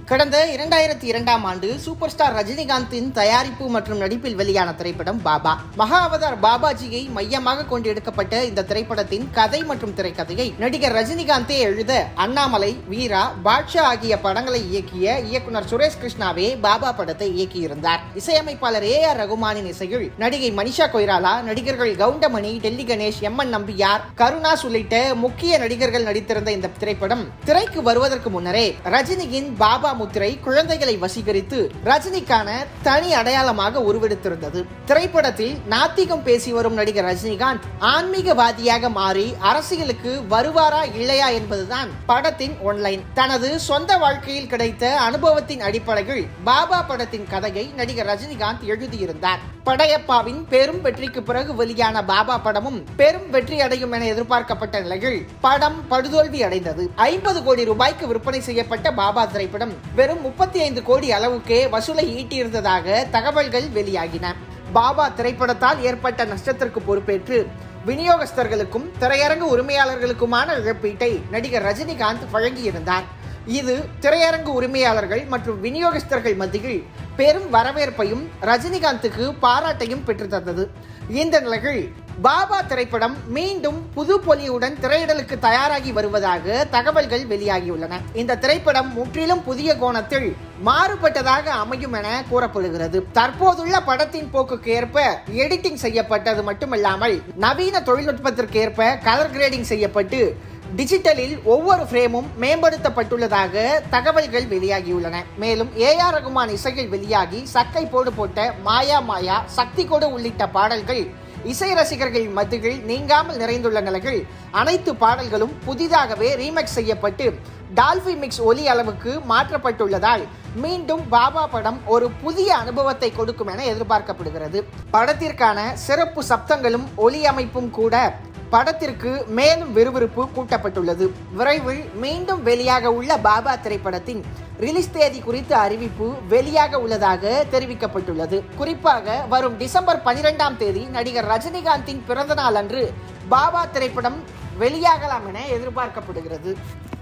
கடந்த இரண்டாயிரத்தி இரண்டாம் ஆண்டு சூப்பர் ஸ்டார் ரஜினிகாந்தின் தயாரிப்பு மற்றும் நடிப்பில் வெளியான திரைப்படம் பாபா மகா அவதார் பாபாஜியை மையமாக கொண்டு எடுக்கப்பட்ட இந்த திரைப்படத்தின் கதை மற்றும் திரைக்கதையை நடிகர் ரஜினிகாந்தே எழுத அண்ணாமலை வீரா பாட்ஷா ஆகிய படங்களை இயக்கிய இயக்குனர் சுரேஷ் கிருஷ்ணாவே பாபா படத்தை இயக்கியிருந்தார் இசையமைப்பாளர் ஏ ஆர் ரகுமானின் இசையில் நடிகை மனிஷா கொய்ராலா நடிகர்கள் கவுண்டமணி டெல்லி கணேஷ் எம் என் நம்பியார் கருணாஸ் உள்ளிட்ட முக்கிய நடிகர்கள் நடித்திருந்த இந்த திரைப்படம் திரைக்கு வருவதற்கு முன்னரே ரஜினியின் பாபா முத்திரை குழந்தைகளை வசீகரித்து ரஜினிக்கான தனி அடையாளமாக உருவெடுத்திருந்தது திரைப்படத்தில் நாத்திகம் பேசி வரும் நடிகர் ரஜினிகாந்த் ஆன்மீகவாதியாக மாறி அரசியலுக்கு வருவாரா இல்லையா என்பதுதான் படத்தின் ஒன்லைன் தனது சொந்த வாழ்க்கையில் கிடைத்த அனுபவத்தின் அடிப்படையில் பாபா படத்தின் கதையை நடிகர் ரஜினிகாந்த் எழுதியிருந்தார் படையப்பாவின் பெரும் வெற்றிக்கு பிறகு வெளியான பாபா படமும் பெரும் வெற்றி அடையும் என எதிர்பார்க்கப்பட்ட நிலையில் படம் படுதோல்வி அடைந்தது ஐம்பது கோடி ரூபாய்க்கு விற்பனை செய்யப்பட்ட பாபா திரைப்படம் வெறும் முப்பத்தி ஐந்து கோடி அளவுக்கே வசூலை ஈட்டியிருந்ததாக தகவல்கள் வெளியாகின பாபா திரைப்படத்தால் ஏற்பட்ட நஷ்டத்திற்கு பொறுப்பேற்று விநியோகஸ்தர்களுக்கும் திரையரங்கு உரிமையாளர்களுக்குமான இழப்பீட்டை நடிகர் ரஜினிகாந்த் வழங்கியிருந்தார் இது திரையரங்கு உரிமையாளர்கள் மற்றும் விநியோகஸ்தர்கள் மத்தியில் பெரும் வரவேற்பையும் ரஜினிகாந்துக்கு பாராட்டையும் பெற்றுத்தந்தது இந்த நிலையில் பாபா திரைப்படம் மீண்டும் புது பொலியுடன் திரையிடலுக்கு தயாராகி வருவதாக தகவல்கள் வெளியாகியுள்ளன இந்த திரைப்படம் முற்றிலும் புதிய கோணத்தில் மாறுபட்டதாக அமையும் என கூறப்படுகிறது தற்போதுள்ள படத்தின் போக்குக்கு ஏற்ப எடிட்டிங் செய்யப்பட்டது மட்டுமல்லாமல் நவீன தொழில்நுட்பத்திற்கு ஏற்ப கலர் கிரேடிங் செய்யப்பட்டு டிஜிட்டலில் ஒவ்வொரு ஃப்ரேமும் மேம்படுத்தப்பட்டுள்ளதாக தகவல்கள் வெளியாகியுள்ளன மேலும் ஏ ஆர் ரகுமான் இசையில் வெளியாகி சக்கை போடு போட்ட மாயா மாயா சக்தி கொடு உள்ளிட்ட பாடல்கள் இசை ரசிகர்கள் மத்தியில் நீங்காமல் நிறைந்துள்ள நிலையில் அனைத்து பாடல்களும் புதிதாகவே ரீமேக் செய்யப்பட்டு டால்பி மிக்ஸ் ஒலி அளவுக்கு மாற்றப்பட்டுள்ளதால் மீண்டும் பாபா படம் ஒரு புதிய அனுபவத்தை கொடுக்கும் என எதிர்பார்க்கப்படுகிறது படத்திற்கான சிறப்பு சப்தங்களும் ஒலி அமைப்பும் கூட படத்திற்கு மேலும் விறுவிறுப்பு கூட்டப்பட்டுள்ளது விரைவில் மீண்டும் வெளியாக உள்ள பாபா திரைப்படத்தின் ரிலீஸ் தேதி குறித்த அறிவிப்பு வெளியாக உள்ளதாக தெரிவிக்கப்பட்டுள்ளது குறிப்பாக வரும் டிசம்பர் பனிரெண்டாம் தேதி நடிகர் ரஜினிகாந்தின் பிறந்த நாள் அன்று பாபா திரைப்படம் வெளியாகலாம் என எதிர்பார்க்கப்படுகிறது